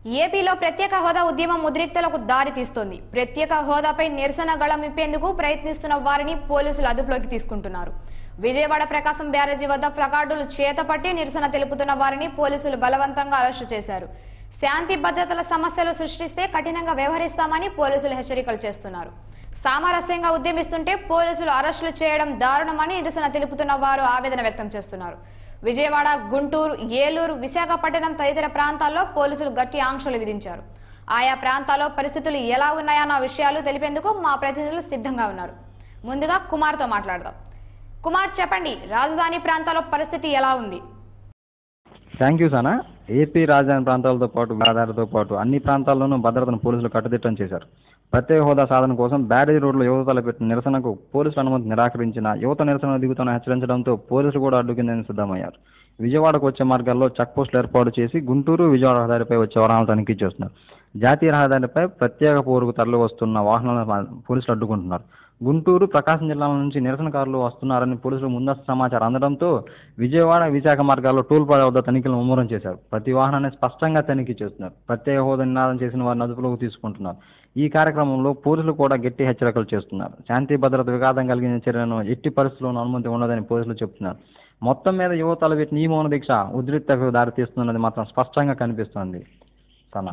ఏపీలో ప్రత్యేక హోదా ఉద్యమం ఉద్రిక్తలకు దారి తీస్తోంది ప్రత్యేక హోదాపై నిరసన గళమిప్పేందుకు ప్రయత్నిస్తున్న వారిని పోలీసులు అదుపులోకి తీసుకుంటున్నారు విజయవాడ ప్రకాశం బ్యారేజీ వద్ద ప్లకార్డులు చేతపట్టి నిరసన తెలుపుతున్న వారిని పోలీసులు బలవంతంగా అరెస్టు చేశారు శాంతి భద్రతల సమస్యలు సృష్టిస్తే కఠినంగా వ్యవహరిస్తామని పోలీసులు హెచ్చరికలు చేస్తున్నారు సామరస్యంగా ఉద్యమిస్తుంటే పోలీసులు అరెస్టులు చేయడం దారుణమని నిరసన తెలుపుతున్న వారు ఆవేదన వ్యక్తం చేస్తున్నారు విజయవాడ గుంటూరు ఏలూరు విశాఖపట్నం తదితర ప్రాంతాల్లో పోలీసులు గట్టి ఆంక్షలు విధించారు ఆయా ప్రాంతాల్లో పరిస్థితులు ఎలా ఉన్నాయన్న విషయాలు తెలిపేందుకు మా ప్రతినిధులు సిద్ధంగా ఉన్నారు ముందుగా కుమార్తో మాట్లాడదాం కుమార్ చెప్పండి రాజధాని ప్రాంతాల్లో పరిస్థితి ఎలా ఉంది థ్యాంక్ యూ సానా ఏపీ రాజధాని ప్రాంతాలతో పాటు ఆధారతో పాటు అన్ని ప్రాంతాల్లోనూ భద్రతను పోలీసులు కట్టుదిట్టం చేశారు ప్రత్యేక హోదా సాధన కోసం బ్యారేజ్ రోడ్లో యువత తలపెట్టిన నిరసనకు పోలీసుల అనుమతి నిరాకరించిన యువత నిరసన దిగుతున్న హెచ్చరించడంతో పోలీసులు కూడా అడ్డుకిందని సిద్ధమయ్యారు విజయవాడకు వచ్చే మార్గాల్లో చెక్ పోస్టులు ఏర్పాటు చేసి గుంటూరు విజయవాడ రహదారిపై వచ్చే వాహనాలు తనిఖీ చేస్తున్నారు జాతీయ రహదారిపై ప్రత్యేక పోరుకు తరలి వస్తున్న వాహనాలను పోలీసులు అడ్డుకుంటున్నారు గుంటూరు ప్రకాశం జిల్లాల నుంచి నిరసనకారులు వస్తున్నారని పోలీసులు ముందస్తు సమాచారం అందడంతో విజయవాడ విశాఖ మార్గాల్లో టోల్ ప్లాజా వద్ద తనిఖీలు ముమ్మరం చేశారు ప్రతి వాహనాన్ని స్పష్టంగా తనిఖీ చేస్తున్నారు ప్రత్యేక హోదా నినాదం చేసిన వారిని అదుపులోకి తీసుకుంటున్నారు ఈ కార్యక్రమంలో పోలీసులు కూడా గట్టి హెచ్చరికలు చేస్తున్నారు శాంతి భద్రత విఘాతం కలిగిన చర్యలను ఎట్టి పరిస్థితుల్లోనూ అనుమతి ఉండదని పోలీసులు చెబుతున్నారు మొత్తం మీద యువతల పెట్టి ఈ మౌన దీక్ష ఉద్రిక్తకు దారితీస్తున్నది మాత్రం స్పష్టంగా కనిపిస్తోంది సనా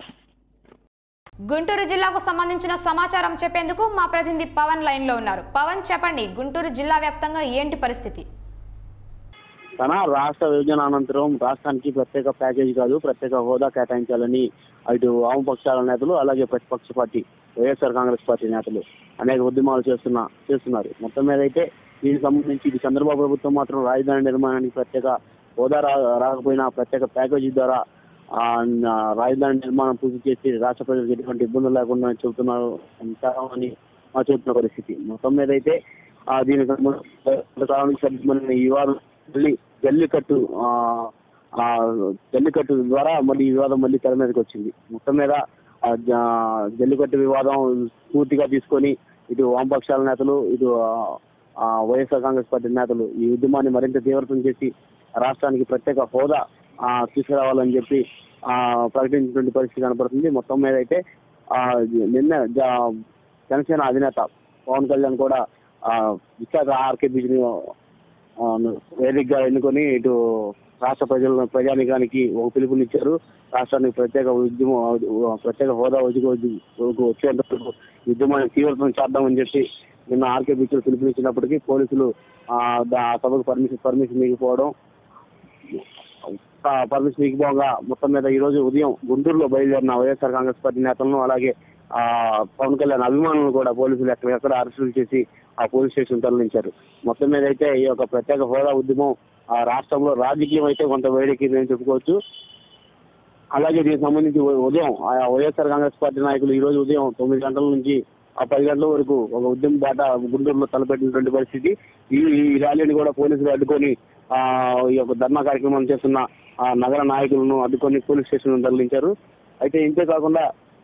గుంటూరు జిల్లాకు సంబంధించిన సమాచారం చెప్పేందుకు మా ప్రతినిధి పవన్ లైన్ లో ఉన్నారు పవన్ చెప్పండి గుంటూరు జిల్లా వ్యాప్తంగా ఏంటి పరిస్థితి తన రాష్ట్ర విభజన అనంతరం రాష్ట్రానికి ప్రత్యేక ప్యాకేజీ కాదు ప్రత్యేక హోదా కేటాయించాలని ఇటు వామపక్షాల నేతలు అలాగే ప్రతిపక్ష పార్టీ వైఎస్ఆర్ కాంగ్రెస్ పార్టీ నేతలు అనేక ఉద్యమాలు చేస్తున్న చేస్తున్నారు మొత్తం మీద అయితే దీనికి సంబంధించి ఇది చంద్రబాబు ప్రభుత్వం మాత్రం రాజధాని నిర్మాణానికి ప్రత్యేక హోదా రా రాకపోయినా ప్రత్యేక ప్యాకేజీ ద్వారా ఆ, నా రాజధాని నిర్మాణం పూర్తి చేసి రాష్ట్ర ప్రజలకు ఎటువంటి ఇబ్బందులు లేకుండా చెబుతున్నారు అని ఆ చెబుతున్న పరిస్థితి మొత్తం మీద అయితే ఆ, దీనికి సంబంధించి కాలానికి సంబంధించిన ఈ వారం మళ్ళీ జల్లికట్టు ఆ, ఆ, జల్లికట్టు ద్వారా మళ్ళీ ఈ వివాదం మళ్ళీ తెర మీదకి వచ్చింది మొత్తం మీద ఆ, జ- జల్లికట్టు వివాదం పూర్తిగా తీసుకొని ఇటు వామపక్షాల నేతలు ఇటు ఆ, ఆ, వైఎస్ఆర్ కాంగ్రెస్ పార్టీ నేతలు ఈ ఉద్యమాన్ని మరింత తీవ్రతం చేసి రాష్ట్రానికి ప్రత్యేక హోదా ఆ, తీసుకురావాలని చెప్పి ఆ, ప్రకటించినటువంటి పరిస్థితి కనపడుతుంది మొత్తం మీద అయితే ఆ, నిన్న జ- జనసేన అధినేత పవన్ కళ్యాణ్ కూడా ఆ, విశాఖ ఆర్కే బీచ్ని వేదికగా ఎన్నుకొని ఇటు రాష్ట్ర ప్రజల ప్రజానికానికి ఒక పిలుపునిచ్చారు రాష్ట్రానికి ప్రత్యేక ఉద్యమం ప్రత్యేక హోదా ఉద్యమం వచ్చేంత వరకు ఉద్యమాన్ని తీవ్రతం చేద్దామని చెప్పి నిన్న ఆర్కే బీచ్ లో పిలుపునిచ్చినప్పటికీ పోలీసులు ఆ దా- ఆ సభకు పర్మిషన్ పర్మిషన్ ఇవ్వకపోవడం పర్మిషన్ ఇవ్వకపోగా మొత్తం మీద ఈ రోజు ఉదయం గుంటూరులో బయలుదేరిన వైఎస్ఆర్ కాంగ్రెస్ పార్టీ నేతలను అలాగే ఆ పవన్ కళ్యాణ్ అభిమానులను కూడా పోలీసులు ఎక్కడెక్కడ అరెస్టులు చేసి ఆ పోలీస్ స్టేషన్ తరలించారు మొత్తం మీద అయితే ఈ యొక్క ప్రత్యేక హోదా ఉద్యమం ఆ రాష్ట్రంలో రాజకీయం అయితే కొంత వేడెక్కిందని చెప్పుకోవచ్చు అలాగే దీనికి సంబంధించి ఉ- ఉదయం ఆ వైఎస్ఆర్ కాంగ్రెస్ పార్టీ నాయకులు ఈ రోజు ఉదయం తొమ్మిది గంటల నుంచి ఆ పది గంటల వరకు ఒక ఉద్యమ బాట గుంటూరులో తలపెట్టినటువంటి పరిస్థితి ఈ ఈ ర్యాలీని కూడా పోలీసులు అడ్డుకొని ఆ ఈ యొక్క ధర్నా కార్యక్రమం చేస్తున్న ఆ నగర నాయకులను అడ్డుకొని పోలీస్ స్టేషన్ తరలించారు అయితే ఇంతే కాకుండా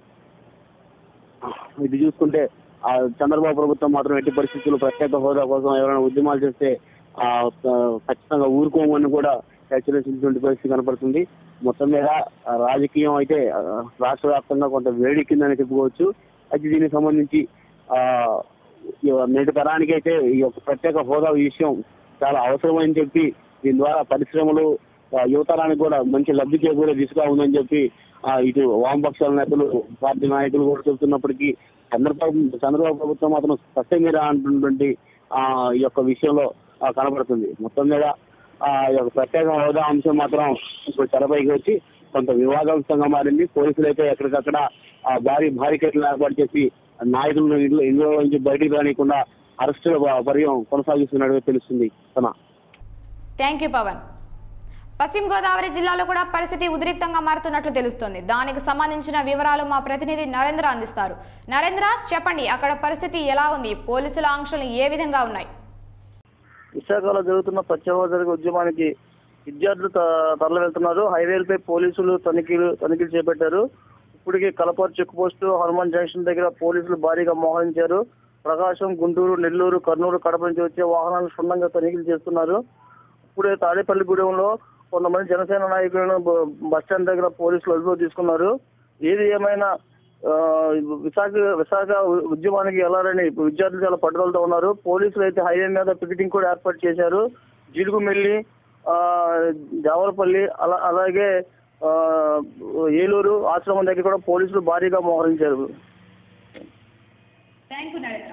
ఇది చూసుకుంటే ఆ చంద్రబాబు ప్రభుత్వం మాత్రం ఎట్టి పరిస్థితుల్లో ప్రత్యేక హోదా కోసం ఎవరైనా ఉద్యమాలు చేస్తే ఆ ఆ, ఖచ్చితంగా ఊరుకోమని కూడా హెచ్చరించినటువంటి పరిస్థితి కనపడుతుంది మొత్తం మీద ఆ, రాజకీయం అయితే ఆ, రాష్ట్ర వ్యాప్తంగా కొంత వేడెక్కిందని చెప్పుకోవచ్చు అయితే దీనికి సంబంధించి ఆ ఈ నేటి తరానికి అయితే ఈ యొక్క ప్రత్యేక హోదా విషయం చాలా అవసరమని చెప్పి దీని ద్వారా పరిశ్రమలు ఆ, యువతరానికి కూడా మంచి లబ్ధి చేకూరే దిశగా ఉందని చెప్పి ఆ, ఇటు వామపక్షాల నేతలు పార్టీ నాయకులు కూడా చెబుతున్నప్పటికీ చంద్రబాబు చంద్రబాబు ప్రభుత్వం మాత్రం స్పష్టంగా అంటున్నటువంటి ఆ ఈ యొక్క విషయంలో ఆ, కనబడుతుంది మొత్తం మీద ఆ ఈ యొక్క ప్రత్యేక హోదా అంశం మాత్రం ఇప్పుడు తెరపైకి వచ్చి కొంత వివాదాంశంగా మారింది పోలీసులు అయితే ఎక్కడికక్కడ ఆ భారీ బారికేట్లు ఏర్పాటు చేసి నాయకులను ఇంట్లో ఇంట్లో నుంచి బయటికి రానియకుండా అరెస్టుల పర్యం కొనసాగిస్తున్నట్టుగా తెలుస్తుంది తన థ్యాంక్ యూ పవన్ పశ్చిమ గోదావరి జిల్లాలో కూడా పరిస్థితి ఉద్రిక్తంగా మారుతున్నట్లు తెలుస్తోంది దానికి సంబంధించిన వివరాలు మా ప్రతినిధి నరేంద్ర అందిస్తారు నరేంద్ర చెప్పండి అక్కడ పరిస్థితి ఎలా ఉంది పోలీసుల ఆంక్షలు ఏ విధంగా ఉన్నాయి విశాఖలో జరుగుతున్న ప్రత్యేక ఉద్యమానికి విద్యార్థులు త- తరలి వెళ్తున్నారు హైవేలపై పోలీసులు తనిఖీలు తనిఖీలు చేపట్టారు ఇప్పటికే Kalapar check post Hanuman junction దగ్గర పోలీసులు భారీగా మోహరించారు ప్రకాశం గుంటూరు నెల్లూరు కర్నూలు కడప నుంచి వచ్చే వాహనాలను క్షుణ్ణంగా తనిఖీలు చేస్తున్నారు ఇప్పుడే తాడేపల్లిగూడెంలో కొంతమంది జనసేన నాయకులను బ- బస్ స్టాండ్ దగ్గర పోలీసులు అదుపులో తీసుకున్నారు ఏది ఏమైనా ఆ, విశాఖ విశాఖ ఉద్యమానికి వెళ్ళాలని విద్యార్థులు చాలా పట్టుదలతో ఉన్నారు పోలీసులు అయితే హైవే మీద పికెటింగ్ కూడా ఏర్పాటు చేశారు జీలుగుమెల్లి ఆ, దేవరపల్లి అలా అలాగే ఆ, ఏలూరు ఆశ్రమం దగ్గర కూడా పోలీసులు భారీగా మోహరించారు thank you Narendra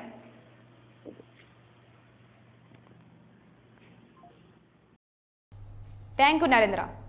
thank you Narendra